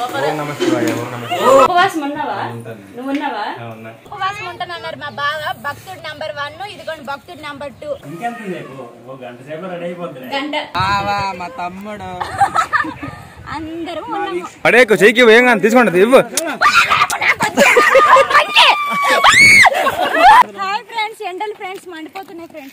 ఓం నమ శివాయ ఓం నమ ఉపవాసం ఉన్నావా నువ్వు ఉన్నావా ఉన్నా ఉపవాసం ఉంటానన్నారు మా బావ భక్తుడు నంబర్ వన్ ఇదిగోండి భక్తుడు నంబర్ టూ ఇంకెంత సేపు ఓ గంట సేపు రెడీ అయిపోతుంది గంట మా తమ్ముడు అందరం ఉన్నాము పడేకు చెయ్యి ఏం కానీ తీసుకోండి ఇవ్వు హాయ్ ఫ్రెండ్స్ ఎండలు ఫ్రెండ్స్ మండిపోతున్నాయి ఫ్రెండ్స్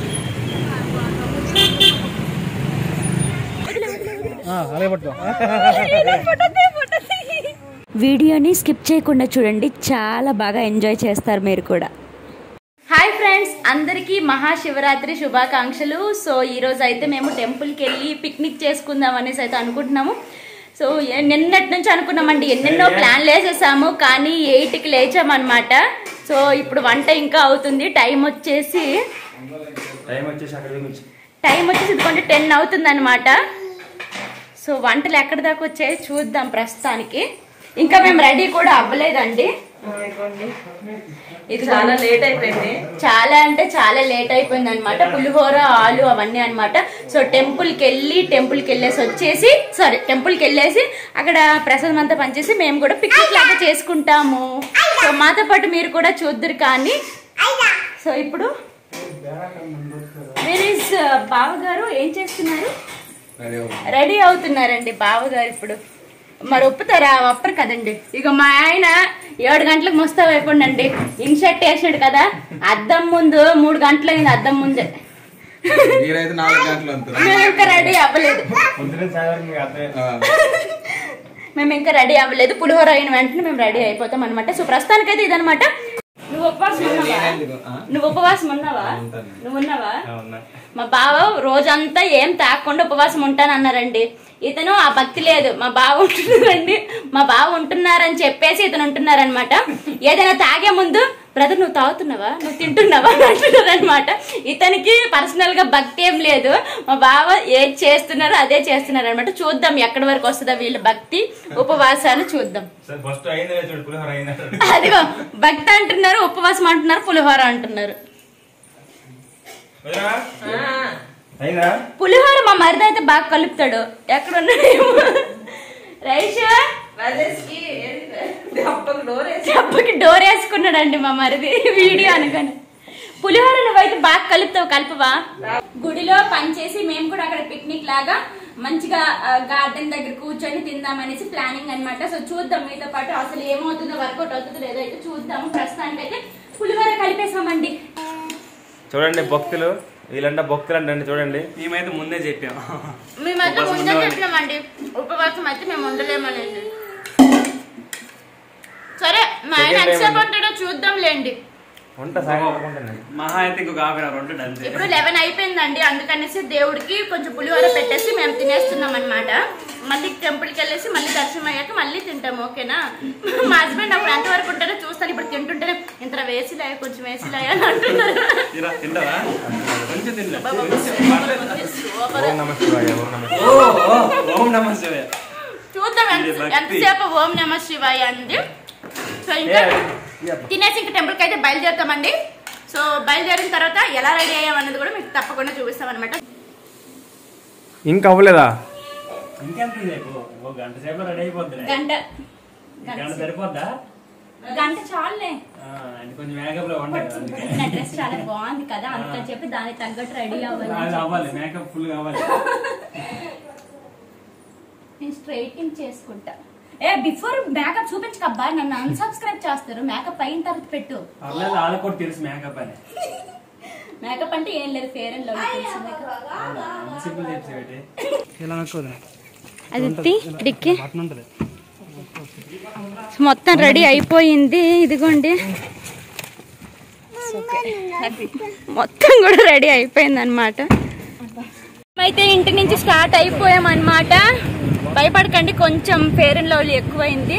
వీడియోని స్కిప్ చేయకుండా చూడండి చాలా బాగా ఎంజాయ్ చేస్తారు మీరు కూడా హాయ్ ఫ్రెండ్స్ అందరికీ మహాశివరాత్రి శుభాకాంక్షలు సో ఈ రోజు అయితే మేము టెంపుల్కి వెళ్ళి పిక్నిక్ చేసుకుందాం అనేసి అయితే అనుకుంటున్నాము సో ఏ- నిన్నటి నుంచి అనుకున్నామండి ఎన్నెన్నో ప్లాన్లు వేసేసాము కానీ ఎయిట్కి లేచామన్నమాట సో ఇప్పుడు వంట ఇంకా అవుతుంది టైం వచ్చేసి టైం వచ్చేసి అక్కడ నుంచి టైం వచ్చేసి ఇదిగోండి టెన్ అవుతుంది అనమాట సో వంటలు ఎక్కడి దాకా వచ్చాయో చూద్దాం ప్రస్తుతానికి ఇంకా మేము రెడీ కూడా అవ్వలేదండి ఇది చాలా లేట్ అయిపోయింది చాలా అంటే చాలా లేట్ అయిపోయింది అనమాట పులిహోర ఆలు అవన్నీ అన్నమాట సో టెంపుల్ కి వెళ్ళి టెంపుల్ కి వెళ్ళేసి వచ్చేసి సారీ టెంపుల్ కి వెళ్ళేసి అక్కడ ప్రసాదం అంతా పనిచేసి మేము కూడా పిక్నిక్ లాగా చేసుకుంటాము సో మాతో పాటు మీరు కూడా చూద్దరు కానీ సో ఇప్పుడు మీరీస్ బావగారు ఏం చేస్తున్నారు రెడీ అవుతున్నారండి బావగారు ఇప్పుడు మరి ఒప్పుతారా ఒప్పరు కదండి ఇక మా ఆయన ఏడు గంటలకు ముస్తాబ్ అయిపోండి ఇన్షర్ట్ వేసాడు కదా అద్దం ముందు మూడు గంటలు అయింది అద్దం ముందే మీరైతే నాలుగు గంటలు అంటారు మేము ఇంకా రెడీ అవ్వలేదు పొద్దున సాయంత్రం మీకు అర్థమే మేము ఇంకా రెడీ అవ్వలేదు పులిహోర అయిన వెంటనే మేము రెడీ అయిపోతాం అనమాట సో ప్రస్తుతానికైతే ఇదనమాట నువ్వు ఉపవాసం ఉన్నావా నువ్వు ఉపవాసం ఉన్నావా నువ్వు ఉన్నావా ఉన్నా మా బావ రోజంతా ఏం తాగకుండా ఉపవాసం ఉంటానన్నారండి ఇతను ఆ భక్తి లేదు మా బావ ఉంటున్నారండి మా బావ ఉంటున్నారని చెప్పేసి ఇతను ఉంటున్నారనమాట ఏదైనా తాగే ముందు బ్రదర్ నువ్వు తాగుతున్నావా నువ్వు తింటున్నావా అని అంటున్నారనమాట ఇతనికి పర్సనల్ గా భక్తి ఏం లేదు మా బావ ఏది చేస్తున్నారో అదే చేస్తున్నారు అనమాట చూద్దాం ఎక్కడి వరకు వస్తుందో వీళ్ళ భక్తి ఉపవాసాలు చూద్దాం సరే ఫస్ట్ అయింది చూడు పులిహోర అయింది అదిగో భక్తి అంటున్నారు ఉపవాసం అంటున్నారు పులిహోర అంటున్నారు వదినా? అయిందా పులిహోర మా మరిది అయితే బాగా కలుపుతాడు ఎక్కడ ఉన్నాడేమో రైష్ చెప్పకి డోర్ వేసుకున్నాడండి మా మరిది వీడియో అనుకొని పులిహోర నువ్వైతే బాగా కలుపుతావు కలుపువా గుడిలో పనిచేసి మేము కూడా అక్కడ పిక్నిక్ లాగా మంచిగా గార్డెన్ దగ్గర కూర్చొని తిందామనేసి ప్లానింగ్ అన్నమాట సో చూద్దాం మీతో పాటు అసలు ఏమవుతుందో వర్కౌట్ అవుతుందో లేదో అయితే చూద్దాము ప్రస్తుతానికి అయితే పులిహోర కలిపేసామండి చూడండి భక్తులు వీళ్ళంటే భక్తులు అంటే చూడండి మేమైతే ముందే చెప్పాం మేమైతే ముందే చెప్పినామండి ఉపవాసం అయితే మేము ఉండలేమనండి సరే మా ఆయన ఎంతసేపు ఉంటాడో చూద్దాంలేండి వంట సాయం అనుకుంటున్నాను మహా అయితే ఇంకొక హాఫ్ అన్ అవర్ ఉంటుంది అంతే ఇప్పుడు లెవెన్ అయిపోయిందండి అందుకనేసి దేవుడికి కొంచెం పులిహోర పెట్టేసి మేము తినేస్తున్నాం అనమాట మళ్ళీ టెంపుల్కి వెళ్ళేసి మళ్ళీ దర్శనం అయ్యాక మళ్ళీ తింటాము ఓకేనా మా హస్బెండ్ అప్పుడు ఎంతవరకు ఉంటారో చూస్తాను ఇప్పుడు తింటుంటేనే ఇంత వేసిలాయ కొంచెం వేసిలాయ అని అంటున్నారు తిరా తింటావా కొంచెం తింటా సూపర్. ఓం నమ శివాయ ఓం నమ శివాయ. ఓ ఓం నమ శివాయ చూద్దాం ఎంత- ఇది భక్తి. ఎంతసేపు ఓం నమ శివాయ అంది సో ఇంకా తినేసి ఇంకా టెంపుల్కి అయితే బయలుదేరుతామండి సో బయలుదేరిన తర్వాత ఎలా రెడీ అయ్యామన్నది కూడా మీకు తప్పకుండా చూపిస్తాం అనమాట ఇంకా అవ్వలేదా ఇంకెంత సేపు ఓ గంట సేపు రెడీ అయిపోతుంది గంట గంట సరిపోద్దా గంట చాలులే ఆ, అంటే కొంచెం మేకప్ లో ఉంటాయి కదా అందుకే నా డ్రెస్ చాలా బాగుంది కదా అందుకని చెప్పి దానికి తగ్గట్టు రెడీ అవ్వాలి అది అవ్వాలి మేకప్ ఫుల్ కావాలి నేను స్ట్రైటింగ్ చేసుకుంటా ఏ బిఫోర్ మేకప్ చూపించకబ్బా నన్ను అన్సబ్స్క్రైబ్ చేస్తారు మేకప్ అయిన తర్వాత పెట్టు పర్లేదు వాళ్ళకి కూడా తెలుసు మేకప్ అని మేకప్ అంటే ఏం లేదు ఫేర్ అండ్ లవ్ తెలిసిందే కదా. సింపుల్ చెప్పేటి అది ఎత్తి డిక్కి మొత్తం రెడీ అయిపోయింది ఇదిగోండి మొత్తం కూడా రెడీ అయిపోయింది అనమాట అయితే ఇంటి నుంచి స్టార్ట్ అయిపోయాం అనమాట భయపడకండి కొంచెం ఫేర్ అండ్ లవ్లీ ఎక్కువైంది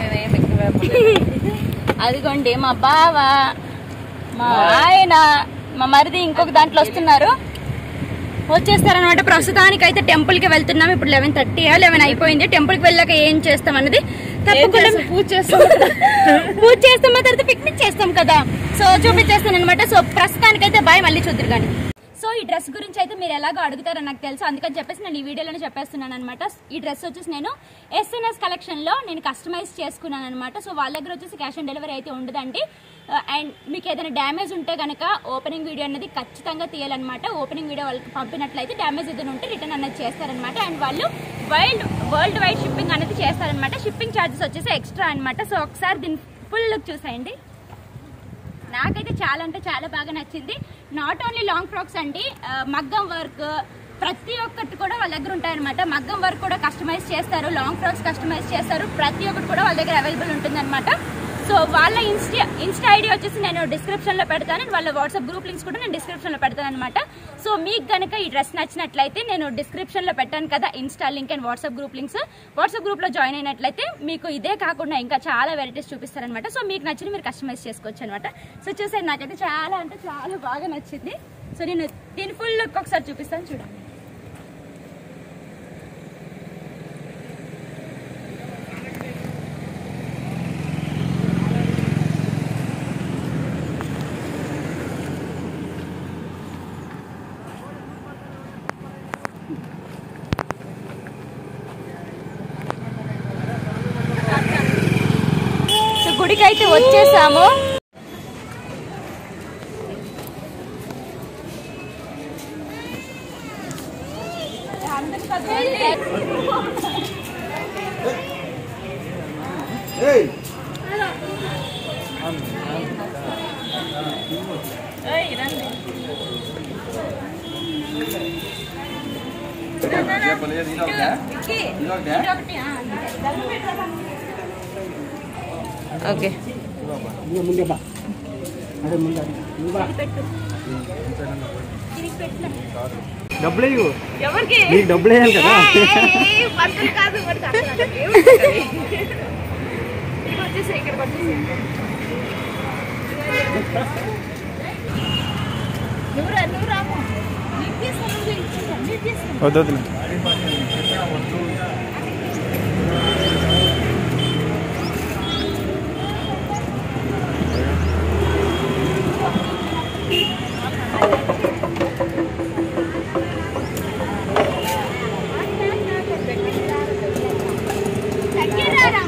అదిగోండి మా బావ మా ఆయన మా మరిది ఇంకొక దాంట్లో వస్తున్నారు వచ్చేస్తారనమాట ప్రస్తుతానికి అయితే టెంపుల్ కి వెళ్తున్నాం ఇప్పుడు లెవెన్ థర్టీ లెవెన్ అయిపోయింది టెంపుల్ కి వెళ్ళాక ఏం చేస్తాం అన్నది తప్పకుండా పూజ చేస్తాం పూజ చేస్తాం ఆ తర్వాత పిక్నిక్ చేస్తాం కదా సో చూపించేస్తాను అనమాట సో ప్రస్తుతానికి అయితే బాయ్ మళ్ళీ చూద్దరు కానీ సో సో ఈ డ్రెస్ గురించి అయితే మీరు ఎలాగో అడుగుతారని నాకు తెలుసు అందుకని చెప్పేసి నేను ఈ వీడియోలోనే చెప్పేస్తున్నాను అనమాట ఈ డ్రెస్ వచ్చేసి నేను ఎస్ఎన్ఎస్ కలెక్షన్ లో నేను కస్టమైజ్ చేసుకున్నాను అనమాట సో వాళ్ళ దగ్గర వచ్చేసి క్యాష్ ఆన్ డెలివరీ అయితే ఉండదండి అండ్ మీకు ఏదైనా డ్యామేజ్ ఉంటే కనుక ఓపెనింగ్ వీడియో అనేది ఖచ్చితంగా తీయాలన్నమాట ఓపెనింగ్ వీడియో వాళ్ళకి పంపినట్లయితే డ్యామేజ్ ఏదైనా ఉంటే రిటర్న్ అనేది చేస్తారనమాట అండ్ వాళ్ళు వరల్డ్ వరల్డ్ వైడ్ షిప్పింగ్ అనేది చేస్తారనమాట షిప్పింగ్ ఛార్జెస్ వచ్చేసి ఎక్స్ట్రా అనమాట సో ఒకసారి దీని ఫుల్ లుక్ చూసేయండి నాకైతే చాలా అంటే చాలా బాగా నచ్చింది నాట్ ఓన్లీ లాంగ్ ఫ్రాక్స్ అండి ఆ, మగ్గం వర్క్ ప్రతి ఒక్కటి కూడా వాళ్ళ దగ్గర ఉంటాయన్నమాట మగ్గం వర్క్ కూడా కస్టమైజ్ చేస్తారు లాంగ్ ఫ్రాక్స్ కస్టమైజ్ చేస్తారు ప్రతి ఒక్కటి కూడా వాళ్ళ దగ్గర అవైలబుల్ ఉంటుందన్నమాట సో వాళ్ళ ఇన్స్టా ఇన్స్టా ఐడి వచ్చేసి నేను డిస్క్రిప్షన్ లో పెడతాను and వాళ్ళ వాట్సాప్ గ్రూప్ లింక్స్ కూడా నేను డిస్క్రిప్షన్ లో పెడతాను అనమాట సో మీకు గనక ఈ డ్రెస్ నచ్చినట్లయితే నేను డిస్క్రిప్షన్ లో పెట్టాను కదా insta link and WhatsApp group links WhatsApp group లో జాయిన్ అయినట్లయితే మీకు ఇదే కాకుండా ఇంకా చాలా వెరైటీస్ చూపిస్తారనమాట సో మీకు నచ్చిన మీరు కస్టమైజ్ చేసుకోవచ్చు అనమాట సో చూసారు నాకైతే చాలా అంటే చాలా బాగా నచ్చింది సో నేను దీని ఫుల్ లుక్ ఒకసారి చూపిస్తాను చూడండి సో గుడికి అయితే వచ్చేసాము ఓకే డబ్బులు ఇవ్వు ఎవరికి నీకు డబ్బులు వేయాలి కదా పంతులు కాదు మరి అక్కడ ఏముంటుంది? ఇక్కడికి వచ్చేసి ఇక్కడికి వచ్చేసి నువ్వు రా నువ్వు రాము నీకు తీస్తాను నువ్వు ఇచ్చేసా, నీకు తీస్తాను. వద్దు వద్దు తగ్గిరారా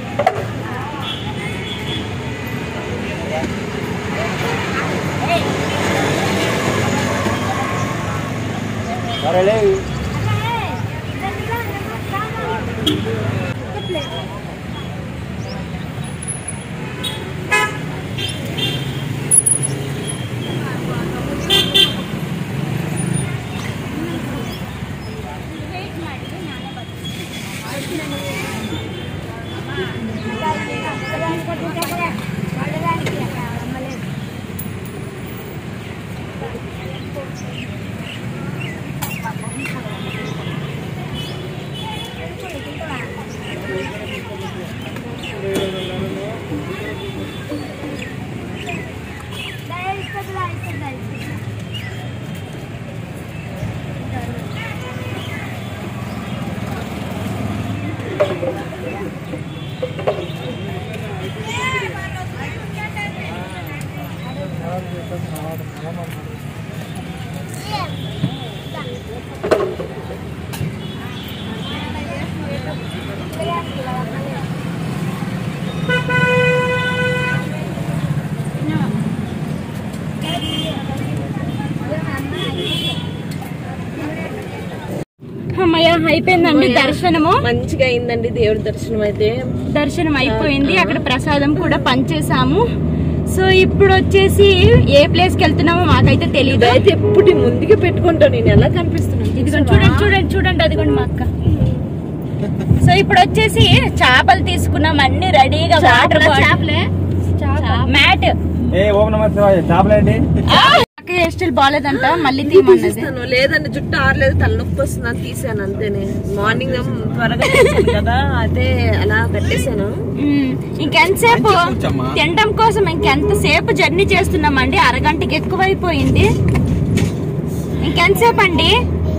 సరేలే అమ్మయ్య అయిపోయిందండి దర్శనము మంచిగా అయిందండి దేవుడి దర్శనం అయితే దర్శనం అయిపోయింది అక్కడ ప్రసాదం కూడా పంచేసాము సో ఇప్పుడు వచ్చేసి ఏ ప్లేస్ కి వెళ్తున్నామో మాకైతే తెలియదు ఇదైతే ఎప్పుడు ముందుగా పెట్టుకుంటాను నేను ఎలా కనిపిస్తున్నాను ఇదిగోండి చూడండి చూడండి చూడండి అదిగోండి మా అక్క సో ఇప్పుడు వచ్చేసి చేపలు తీసుకున్నాం అన్ని రెడీగా వాటర్ చేపలే మ్యాట్ ఏ ఓం నమ శివాయ చేపలేండి అక్క హెయిర్ స్టైల్ బాగాలేదంట మళ్ళీ తీయమన్నది తీసేస్తాను లేదండి జుట్టు ఆరలేదు తలనొప్పి వస్తుంది అని తీసాను అంతేనే మార్నింగ్ త్వరగా చేశాను కదా అదే అలా పెట్టేశాను మ్మ్. ఇంకెంతసేపు తినడం కోసం ఇంకెంతసేపు జర్నీ చేస్తున్నామండి అరగంటకి ఎక్కువైపోయింది ఇంకెంతసేపు అండి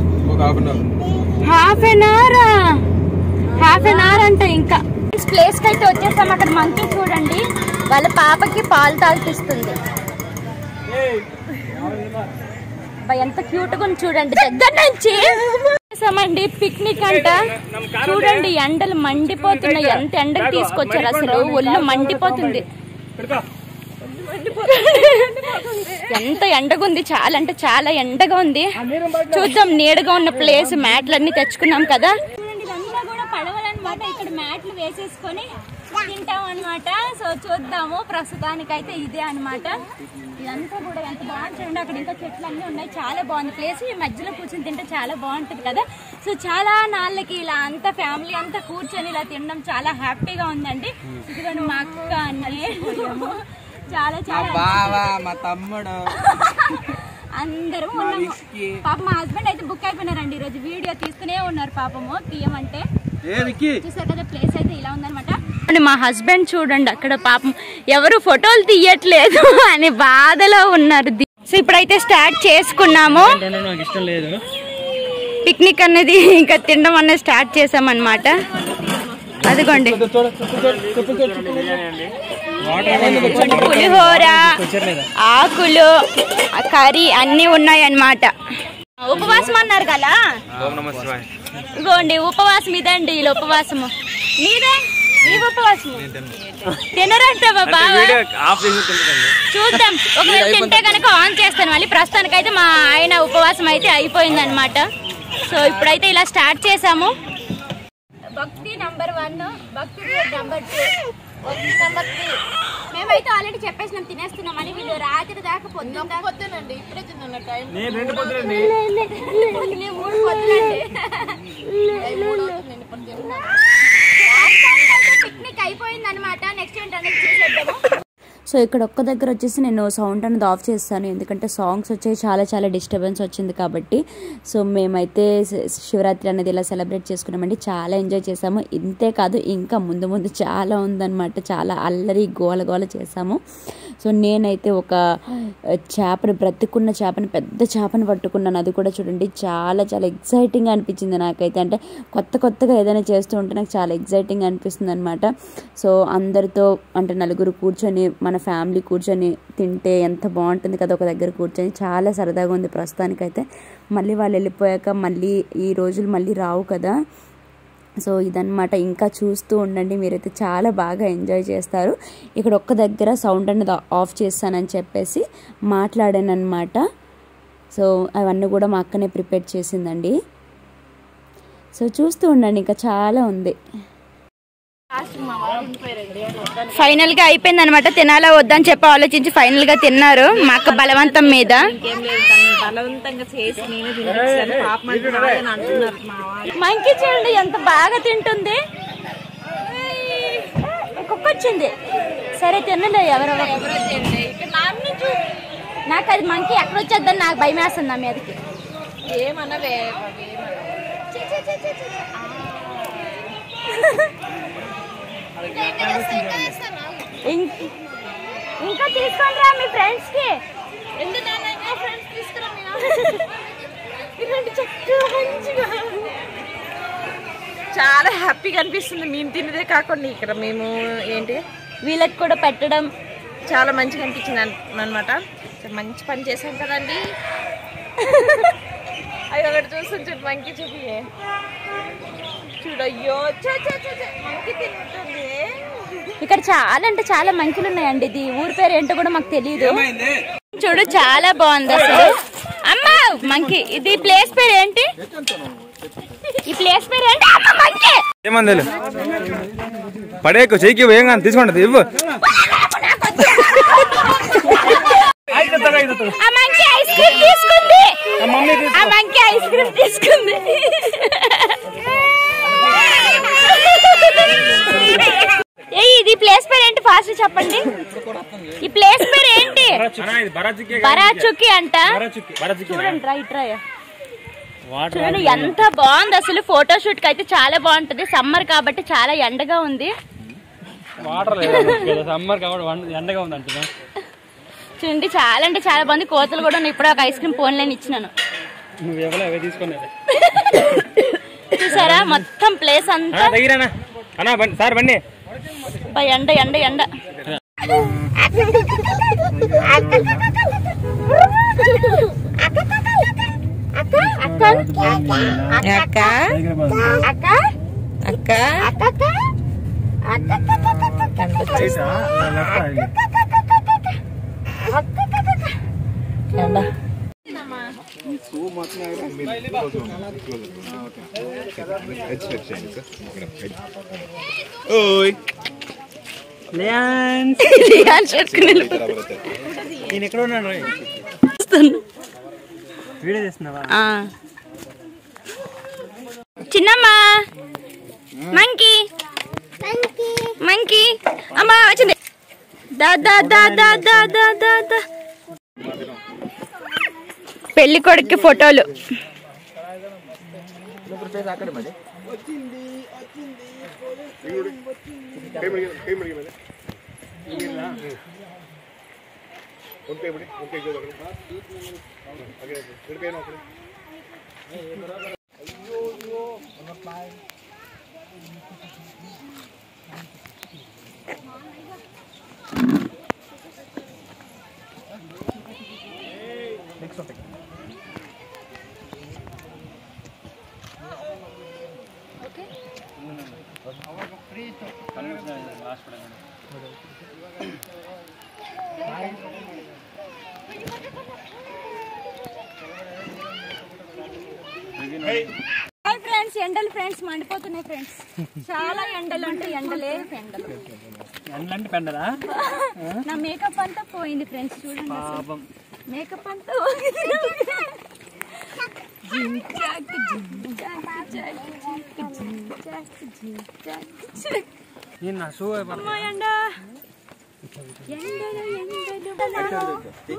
half an hour half an hour అంట ఇంకా ప్లేస్ కి అయితే వచ్చేసాం అక్కడ మంకీ చూడండి వాళ్ళ పాపకి పాలు తాగిపిస్తుంది అబ్బా, ఎంత క్యూట్ గా ఉంది చూడండి దగ్గర నుంచి చేసామండి పిక్నిక్ అంట చూడండి ఎండలు మండిపోతున్నాయి ఎంత ఎండలు తీసుకొచ్చారు అసలు ఒళ్ళు మండిపోతుంది ఎంత ఎండగా ఉంది చాలా అంటే చాలా ఎండగా ఉంది చూద్దాం నీడగా ఉన్న ప్లేస్ మ్యాట్లన్నీ తెచ్చుకున్నాం కదా చూడండి ఇదంతా కూడా పడవలన్నమాట ఇక్కడ మ్యాట్లు వేసేసుకొని తింటాం అనమాట సో చూద్దాము ప్రస్తుతానికైతే ఇదే అన్నమాట ఇదంతా కూడా ఎంత బాగుంటుంది అక్కడ ఇంకా చెట్లు అన్నీ ఉన్నాయి చాలా బాగుంది ప్లేస్ ఈ మధ్యలో కూర్చొని తింటే చాలా బాగుంటుంది కదా సో చాలా నాళ్ళకి ఇలా అంతా ఫ్యామిలీ అంతా కూర్చొని ఇలా తినడం చాలా హ్యాపీగా ఉందండి ఇదిగోండి మా అక్క అన్నయ్య చాలా చాలా బావా మా తమ్ముడు అందరూ ఉన్నాము పాప మా హస్బెండ్ అయితే బుక్ అయిపోయినారండి ఈ రోజు వీడియో తీసుకునే ఉన్నారు పాపము తీయమంటే ఏ విక్కీ చూసారు కదా ప్లేస్ అయితే ఇలా ఉందన్నమాట మా హస్బెండ్ చూడండి అక్కడ పాపం ఎవరు ఫోటోలు తీయట్లేదు అని బాధలో ఉన్నారు సో ఇప్పుడైతే స్టార్ట్ చేసుకున్నాము నాకు ఇష్టం లేదు పిక్నిక్ అనేది ఇంకా తినడం అనేది స్టార్ట్ చేసామన్నమాట అదిగోండి పులిహోర ఆకులు ఆ కర్రీ అన్ని ఉన్నాయి అన్నమాట ఉపవాసం అన్నారు కదా ఓం నమ శివాయ ఇగోండి ఉపవాసం ఇదండి వీళ్ళ ఉపవాసము నీదే నీ ఉపవాసము తినరంటావా బావా వీడియో ఆఫ్ చేసి తింటుందండి చూద్దాం ఒకవేళ తింటే కనుక ఆన్ చేస్తాను మళ్ళీ ప్రస్తుతానికైతే మా ఆయన ఉపవాసం అయితే అయిపోయింది అనమాట సో ఇప్పుడైతే ఇలా స్టార్ట్ చేసాము Bhakti number one Bhakti number two number three మేమైతే ఆల్రెడీ చెప్పేసినాం తినేస్తున్నామని వీళ్ళు రాత్రి దాకా పొద్దున పొద్దునండి ఇప్పుడే తిన్న టైం నేను రెండు పొద్దులండి నేను మూడు పొద్దునండి పిక్నిక్ అయిపోయింది అనమాట నెక్స్ట్ ఏంటనేది చూసేద్దాము సో ఇక్కడ ఒక్క దగ్గర వచ్చేసి నేను సౌండ్ అనేది ఆఫ్ చేస్తాను ఎందుకంటే సాంగ్స్ వచ్చాయి చాలా చాలా డిస్టర్బెన్స్ వచ్చింది కాబట్టి సో మేమైతే శ- శివరాత్రి అనేది ఇలా సెలబ్రేట్ చేసుకున్నామండి చాలా ఎంజాయ్ చేసాము ఇంతే కాదు ఇంకా ముందు ముందు చాలా ఉందన్నమాట చాలా అల్లరి గోల గోల చేసాము సో నేనైతే ఒక ఆ, చేపని బ్రతుకున్న చేపని పెద్ద చేపని పట్టుకున్నాను అది కూడా చూడండి చాలా చాలా ఎగ్జైటింగ్ అనిపించింది నాకైతే అంటే కొత్త కొత్తగా ఏదైనా చేస్తూ ఉంటే నాకు చాలా ఎగ్జైటింగ్ అనిపిస్తుంది అనమాట సో అందరితో అంటే నలుగురు కూర్చొని మన ఫ్యామిలీ కూర్చొని తింటే ఎంత బాగుంటుంది కదా ఒక దగ్గర కూర్చొని చాలా సరదాగా ఉంది ప్రస్తుతానికైతే మళ్ళీ వాళ్ళు వెళ్ళిపోయాక మళ్ళీ ఈ రోజులు మళ్ళీ రావు కదా సో ఇదన్నమాట ఇంకా చూస్తూ ఉండండి మీరైతే చాలా బాగా ఎంజాయ్ చేస్తారు ఇక్కడ ఒక్క దగ్గర సౌండ్ అనేది ఆఫ్ చేస్తానని చెప్పేసి మాట్లాడాను అనమాట సో అవన్నీ కూడా మా అక్కనే ప్రిపేర్ చేసిందండి సో చూస్తూ ఉండండి ఇంకా చాలా ఉంది ఫైనల్ గా అయిపోయింది అనమాట తినాలా వద్దని చెప్పి ఆలోచించి ఫైనల్ గా తిన్నారు మా అక్క బలవంతం మీద ఇంకేం లేదు తను బలవంతంగా చేసి నేనే తినిపించాను పాపం అంటే నాయన అంటున్నారు మా వాళ్ళు మంకి చూడండి ఎంత బాగా తింటుంది కుక్క వచ్చింది సరే తినలే ఎవరెవరు నాకు అది మంకి ఎక్కడ వచ్చేద్దని నాకు భయం వేస్తుంది నా మీదకి ఏమన్నవే ఇం- ఇంకా తీసుకోండి రా మీ ఫ్రెండ్స్ కి చాలా హ్యాపీగా అనిపిస్తుంది మేము తిన్నదే కాకుండా ఇక్కడ మేము ఏంటి వీళ్ళకి కూడా పెట్టడం చాలా మంచిగా అనిపించింది అనమాట మంచి పని చేశాం కదండి అవి ఒకటి చూస్తుంది చూడు మంకి చూపి చూడయ్యో చూ, చూ, చూ, చూ, మంకి తింటుంది ఇక్కడ చాలా అంటే చాలా మంకిలు ఉన్నాయండి ఇది ఊరి పేరు ఏంటో కూడా మాకు తెలియదు చూడు చాలా బాగుంది అసలు అమ్మా మంకి ఇది ప్లేస్ పేరు ఏంటి ఈ ప్లేస్ పేరు ఏంటి అమ్మ మంకి ఏమంది పడేకు చెయ్యికి ఏం కానీ తీసుకోండి ఇవ్వు ఆ మంకి ఐస్ క్రీమ్ తీసుకుంది ఆ మంకి ఐస్ క్రీమ్ తీసుకుంది ఏ ఇది ప్లేస్ పేరు ఏంటి ఫాస్ట్ చెప్పండి ఈ ప్లేస్ పేరు ఏంటి బరాచుకి అంట చూడండి రైట్ రాయ చూడండి ఎంత బాగుంది అసలు ఫోటో షూట్ కి అయితే చాలా బాగుంటది సమ్మర్ కాబట్టి చాలా ఎండగా ఉంది వాటర్ లేదు సమ్మర్ కాబట్టి ఎండగా ఉంది అంటున్నా చూడండి చాలా అంటే చాలా బాగుంది కోతలు కూడా ఉన్నాయి. ఇప్పుడే ఒక ఐస్ క్రీమ్ ఫోన్ లేని ఇచ్చినాను నువ్వు ఎవరో అవే తీసుకునేది చూసారా మొత్తం ప్లేస్ అంతా దగ్గరనా అన్నా బండి సార్ బండి అబ్బా, ఎండ ఎండ ఎండ అక్క అక్క నేను ఎక్కడ ఉన్నాను రోయ్ వీడియో తీస్తున్నావా చిన్నమ్మా మంకీ మంకీ అమ్మా వచ్చింది దా దా దా దా దా దా దా దా పెళ్లి కొడుకు ఫోటోలు హాయ్ ఫ్రెండ్స్ ఎండలు ఫ్రెండ్స్ మండిపోతున్నాయి ఫ్రెండ్స్ చాలా ఎండలు ఉంటాయి ఎండలే ఎండలు ఎండ్లంటే పెండరా నా మేకప్ అంతా పోయింది ఫ్రెండ్స్ చూడండి అసలు. పాపం మేకప్ అంతా పోయింది. జిమ్ చాక్, జిమ్ చాక్, చాక్, చాక్, జిమ్ చాక్, జిమ్ చాక్, చాక్. నేను నా షూ అమ్మా ఎండ ఎండలు ఎండలు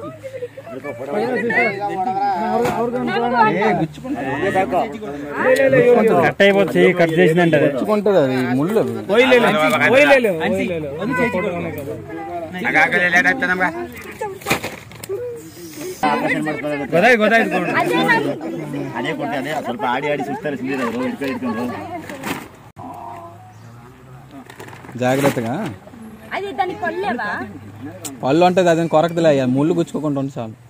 కట్ అయిపోతుంది కట్ చేసిందంటే అది. ఉంటది అది ముళ్ళు అవి. గొదాయి గొదాయి ಅದೇ ಕೊಟ್ಟೆ ಅದೇ ಸ್ವಲ್ಪ ಆಡಿ ಆಡಿ ಸುಸ್ತಾರಿಸಿದ್ರೆ ಅವರು ಹಿಡ್ಕೊಂಡು ಹಿಡ್ಕೊಂಡು జాగ్రత్తగా అది దాని కొల్లేవా పళ్ళు ఉంటది అదే కొరకదులే అయ్యా ముళ్ళు గుచ్చుకోకుండా ఉంటే చాలు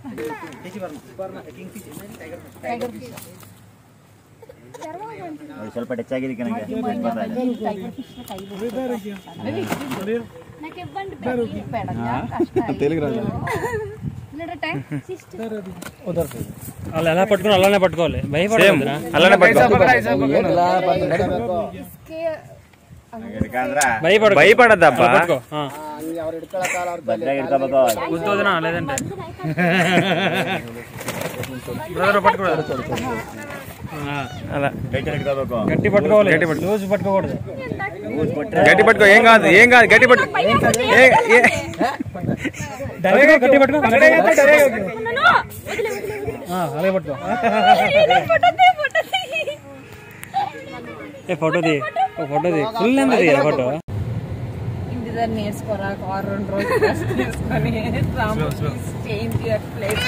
ಅದು ಸ್ವಲ್ಪ ಟಚ್ ಆಗಿದ್ದಕ್ಕೆ ನನಗೆ ಬರ್ತಾ ಇದೆ నాకు ఇవ్వండి తెలుగు రాదు వాళ్ళు ఎలా పట్టుకుని అలానే పట్టుకోవాలి భయపడదురా అలానే పట్టుకో ಹಿಡ್ಕಂದ್ರ భయపడ భయపడద్దబ్బా పట్టుకో ఆ. ಭದ್ರಾಗಿ ಹಿಡ್ಕೋಬೇಕು వద్దు వదినా లేదంటే బ్రదర్ పట్టుకోడు ఆ, అలా ಟೈಟಲ್ ಹಿಡ್ಕೋಬೇಕು గట్టి పట్టుకోవాలి గట్టి పట్టు లూజ్ పట్టుకోకూడదు ಊಸ್ ಕೊಟ್ರೆ గట్టి పట్టుకో ఏం కాదు ఏం కాదు గట్టి పట్టు ఏ- ఏ- డైరెక్ట్ గట్టి పట్టుకో ఆ, అలాగే పట్టుకో ఏ ఫోటో ది ఓ ఫోటో ది ఫుల్ ఎంత ది ఫోటో ఇంటి దగ్గర నేర్చుకోరా కార్ రెండు రోజులు rest తీసుకొని చేంజ్ ప్లేస్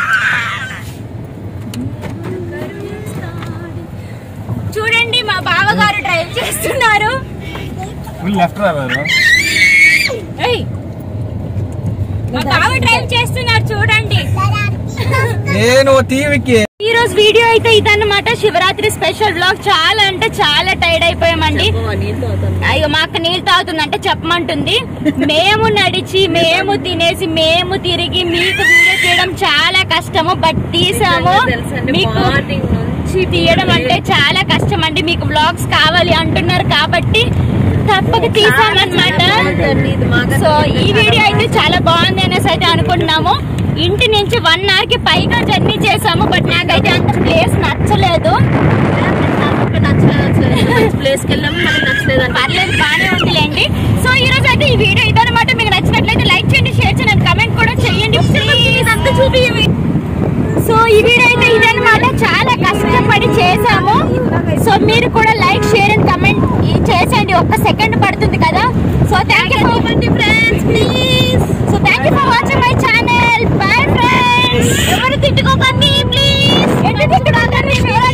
చూడండి మా బావగారు డ్రైవ్ చేస్తున్నారు ఫుల్ లెఫ్ట్ డ్రైవర్ ఏయ్, మా బావ డ్రైవ్ చేస్తున్నారు చూడండి నేను టీవీకి ఈ రోజు వీడియో అయితే ఇదన్నమాట శివరాత్రి స్పెషల్ బ్లాగ్ చాలా అంటే చాలా టైర్డ్ అయిపోయామండి అయ్యో మా అక్క నీళ్ళు తాగుతుంది అంటే చెప్పమంటుంది మేము నడిచి మేము తినేసి మేము తిరిగి మీకు వీడియో తీయడం చాలా కష్టము బట్ తీసాము తెలుసండి మీకు మార్నింగ్ నుంచి తీయడం అంటే చాలా కష్టం అండి మీకు బ్లాగ్స్ కావాలి అంటున్నారు కాబట్టి తప్పక తీసామన్నమాట ఇది మాకు సో ఈ వీడియో అయితే చాలా బాగుంది అనేసి అయితే అనుకుంటున్నాము ఇంటి నుంచి వన్ అవర్ కి పైగా జర్నీ చేసాము బట్ నాకైతే అంత ప్లేస్ నచ్చలేదు ప్లేస్ కి వెళ్ళాము మనకి నచ్చలేదు అంటే పర్లేదు బాగానే ఉందిలేండి సో ఈ రోజు అయితే ఈ వీడియో ఇదనమాట మీకు నచ్చినట్లయితే లైక్ చేయండి షేర్ చేయండి కమెంట్ కూడా చేయండి ప్లీజ్ అంత చూపి సో ఈ వీడియో అయితే ఇదనమాట చాలా కష్టపడి చేసాము సో మీరు కూడా లైక్ షేర్ అండ్ కమెంట్ చేసేయండి ఒక్క సెకండ్ పడుతుంది కదా so thank you friends please so thank you for watching my channel bye friends ఎవరు తిట్టుకోకండి ప్లీజ్ ఎటు తిట్టుకోకండి